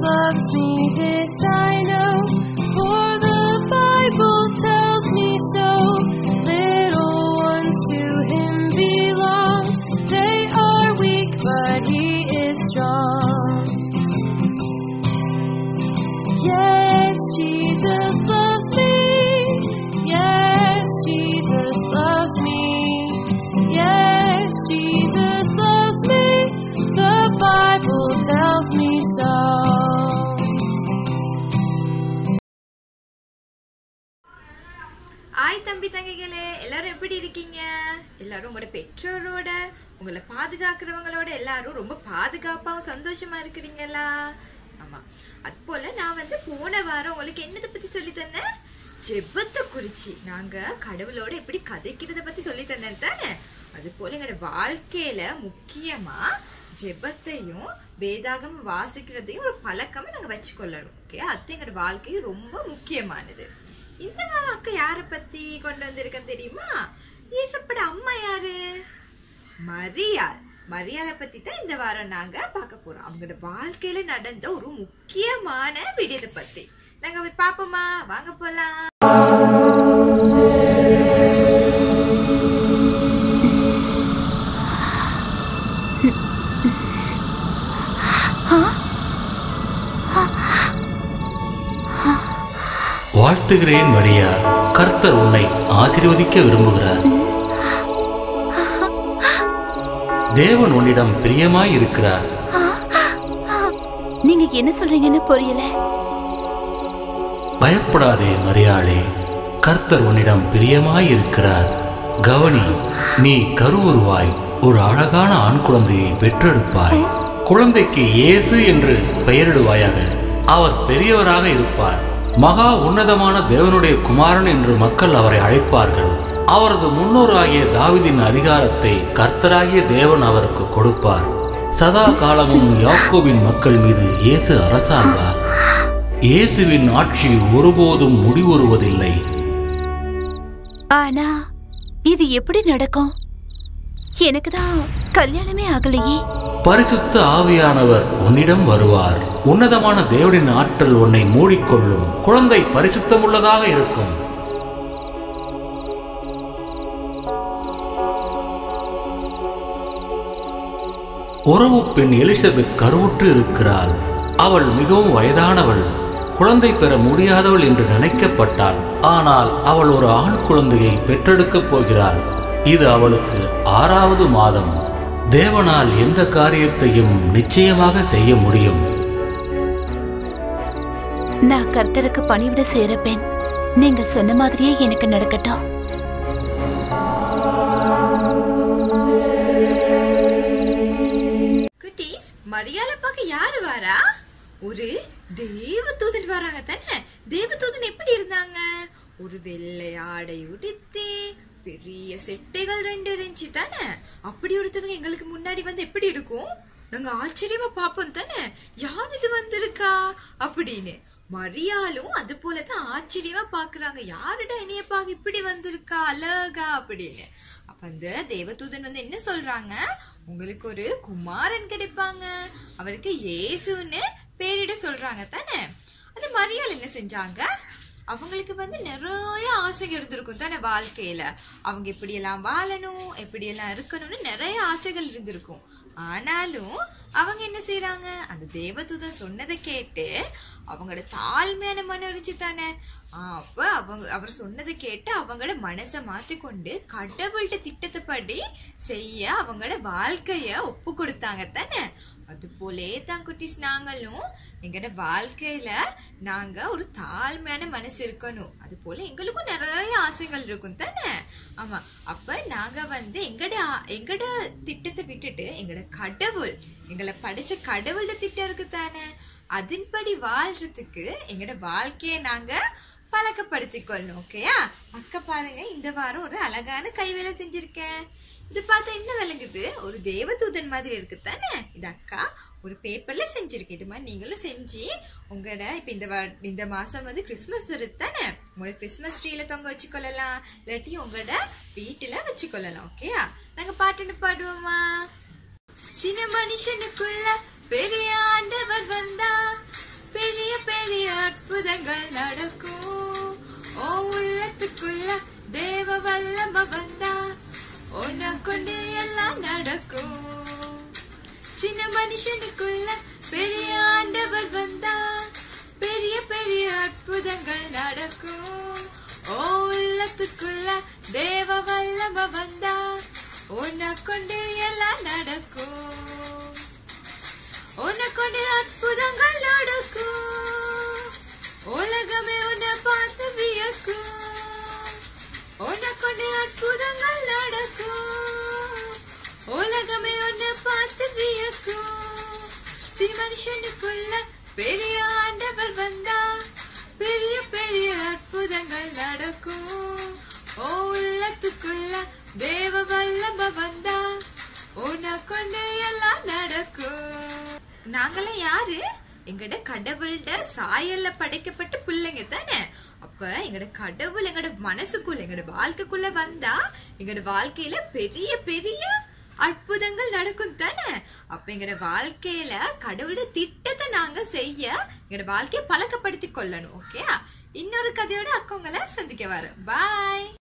loves me, this I know, for the Bible tells me so. Little ones to him belong. They are weak, but he is strong. Yes, Jesus loves me. Yes, Jesus loves me. Yes, Jesus loves me. The Bible tells me so. ஆய் தம்பி தங்கைகளே எல்லாரும் எப்படி இருக்கீங்க எல்லாரும் உங்களோட பெற்றோரோட உங்களை பாதுகாக்கிறவங்களோட எல்லாரும் ரொம்ப பாதுகாப்பாவும் சந்தோஷமா இருக்கிறீங்களா ஆமா அது போல நான் வந்து போன வாரம் உங்களுக்கு என்னதை பத்தி சொல்லி தந்தேன் ஜெபத்தை குறிச்சு நாங்க கடவுளோட எப்படி கதைக்கிறத பத்தி சொல்லி தந்தேன் தானே அது போல எங்களோட வாழ்க்கையில முக்கியமா ஜெபத்தையும் வேதாகம் வாசிக்கிறதையும் ஒரு பழக்கமா நாங்க வச்சுக்கொள்ளணும் ஓகே அது எங்களோட வாழ்க்கையும் ரொம்ப முக்கியமானது இந்த வாரம் அக்கா யார பத்தி கொண்டு வந்திருக்கேன் தெரியுமா ஏசப்பட அம்மா யாரு மரியாள் மரியாதை பத்தி தான் இந்த வாரம் நாங்க பார்க்க போறோம் அவங்களோட வாழ்க்கையில நடந்த ஒரு முக்கியமான விடயத்தை பத்தி நாங்க போய் பாப்போமா வாங்க போலாம் வாழ்த்துகிறேன் மரியா கர்த்தர் உன்னை ஆசீர்வதிக்க விரும்புகிறார் தேவன் உன்னிடம் பிரியமாய் இருக்கிறார் நீங்க என்ன சொல்றீங்கன்னு புரியல பயப்படாதே மரியாளே கர்த்தர் உன்னிடம் பிரியமாய் இருக்கிறார் கவனி நீ கருவுருவாய் ஒரு அழகான ஆண் குழந்தையை பெற்றெடுப்பாய் குழந்தைக்கு இயேசு என்று பெயரிடுவாயாக அவர் பெரியவராக இருப்பார் மகா உன்னதமான தேவனுடைய குமாரன் என்று மக்கள் அவரை அழைப்பார்கள் அவரது முன்னோராகிய தாவீதின் அதிகாரத்தை கர்த்தராகிய தேவன் அவருக்கு கொடுப்பார் சதா காலமும் யாக்கோபின் மக்கள் மீது இயேசு அரசாழ்வார் இயேசுவின் ஆட்சி ஒருபோதும் முடிவுறுவதில்லை ஆனா இது எப்படி நடக்கும் எனக்கு தான் கல்யாணமே ஆகலையே பரிசுத்த ஆவியானவர் உன்னிடம் வருவார் உன்னதமான தேவனின் ஆற்றல் உன்னை மூடிக்கொள்ளும் குழந்தை பரிசுத்தமுள்ளதாக இருக்கும் உறவு பெண் எலிசபெத் கருவுற்று இருக்கிறாள் அவள் மிகவும் வயதானவள் குழந்தை பெற முடியாதவள் என்று நினைக்கப்பட்டாள் ஆனால் அவள் ஒரு ஆண் குழந்தையை பெற்றெடுக்கப் போகிறாள் இது அவளுக்கு ஆறாவது மாதம் தேவனால் எந்த காரியத்தையும் நிச்சயமாக செய்ய முடியும் நான் கர்த்தருக்கு பணிவிட செய்யற பெண் நீங்க சொன்ன மாதிரியே எனக்கு நடக்கட்டும் குட்டீஸ் மரியாதை பார்க்க யாரு வாரா ஒரு தேவதூதன் வராங்க தானே தேவதூதன் எப்படி இருந்தாங்க ஒரு வெள்ளை ஆடை உடுத்தி பெரிய செட்டைகள் ரெண்டு இருந்துச்சு தானே அப்படி ஒருத்தவங்க எங்களுக்கு முன்னாடி வந்து எப்படி இருக்கும் நாங்க ஆச்சரியமா பாப்போம் தானே யார் இது வந்திருக்கா அப்படின்னு மரியாலும் அது போலதான் ஆச்சரியமா பாக்குறாங்க யாருடா என்னைய பாக்க இப்படி வந்திருக்கா அழகா அப்படின்னு அப்ப அந்த தேவதூதன் வந்து என்ன சொல்றாங்க உங்களுக்கு ஒரு குமாரன் கிடைப்பாங்க அவருக்கு இயேசுன்னு பேரிட சொல்றாங்க தானே அது மரியாள் என்ன செஞ்சாங்க அவங்களுக்கு வந்து நிறைய ஆசைகள் இருந்திருக்கும் தானே வாழ்க்கையில அவங்க எப்படியெல்லாம் வாழணும் எப்படியெல்லாம் இருக்கணும்னு நிறைய ஆசைகள் இருந்திருக்கும் ஆனாலும் அவங்க என்ன செய்றாங்க அந்த தேவதூதன் சொன்னதை கேட்டு அவங்களோட தாழ்மையான மனம் இருந்துச்சு தானே ஆ, அப்ப அவங்க அவர் சொன்னதை கேட்டு அவங்களோட மனசை மாத்திக்கொண்டு கடவுள்கிட்ட திட்டத்தைப்படி செய்ய அவங்களோட வாழ்க்கைய ஒப்பு கொடுத்தாங்க தானே அது போலே தான் குட்டீஸ் நாங்களும் எங்களோட வாழ்க்கையில நாங்க ஒரு தாழ்மையான மனசு இருக்கணும் அது போல எங்களுக்கும் நிறைய ஆசைகள் இருக்கும் தானே ஆமா அப்ப நாங்க வந்து எங்கட ஆ- எங்கட திட்டத்தை விட்டுட்டு எங்கட கடவுள் எங்களை படிச்ச கடவுளோட திட்டம் இருக்கு தானே அதன்படி வாழ்றதுக்கு எங்கட வாழ்க்கையை நாங்க பழக்கப்படுத்திக்கொள்ளணும் ஓகேயா அக்கா பாருங்க இந்த வாரம் ஒரு அழகான கைவேலை செஞ்சிருக்கேன் இது பார்த்தா என்ன விளங்குது ஒரு தேவதூதன் மாதிரி இருக்கு தானே இது அக்கா ஒரு பேப்பர்ல செஞ்சிருக்கேன் இது மாதிரி நீங்களும் செஞ்சு உங்களோட இப்ப இந்த வா- இந்த மாசம் வந்து கிறிஸ்மஸ் வருது தானே உங்களோட கிறிஸ்மஸ் ட்ரீல தொங்க வச்சுக்கொள்ளலாம் இல்லாட்டி உங்களோட வீட்டுல வச்சுக்கொள்ளலாம் ஓகேயா நாங்க பாட்டுன்னு பாடுவோமா சின்ன மனுஷனுக்குள்ள பெரிய ஆண்டவர் வந்தா பெரிய அற்புதங்கள் நடக்கும் ஓ உள்ளத்துக்குள்ள தேவ வல்லம வந்தா உன்னை கொண்டு எல்லாம் நடக்கும் சின்ன மனுஷனுக்குள்ள பெரிய ஆண்டவர் வந்தா பெரிய பெரிய அற்புதங்கள் நடக்கும் ஓ உள்ளத்துக்குள்ள தேவ வல்லம வந்தா உன்னை கொண்டு எல்லாம் நடக்கும் உன்னை கொண்டு அற்புதங்கள் நடக்கும் உலகமே உன்னை பார்த்து வியக்கும் உன்னை கொண்டு அற்புதங்கள் நடக்கும் உலகமே உன்னை பார்த்து வியக்கும் ஸ்ரீ மனுஷனுக்குள்ள பெரிய ஆண்டவர் வந்தா பெரிய பெரிய அற்புதங்கள் நடக்கும் ஓ உள்ளத்துக்குள்ள தேவ வல்லம வந்தா உன்னை கொண்டு எல்லாம் நடக்கும் நாங்கெல்லாம் யாரு எங்கட கடவுள்ட சாயல்ல படைக்கப்பட்ட பிள்ளைங்க தானே அப்ப எங்கட கடவுள் எங்கட மனசுக்குள்ள எங்கட வாழ்க்கைக்குள்ள வந்தா எங்கட வாழ்க்கையில பெரிய பெரிய அற்புதங்கள் நடக்கும் தானே அப்ப எங்கட வாழ்க்கையில கடவுளோட திட்டத்தை நாங்க செய்ய எங்கட வாழ்க்கையை பழக்கப்படுத்திக் கொள்ளணும் ஓகே இன்னொரு கதையோட அக்கவங்களை சந்திக்க வர பாய்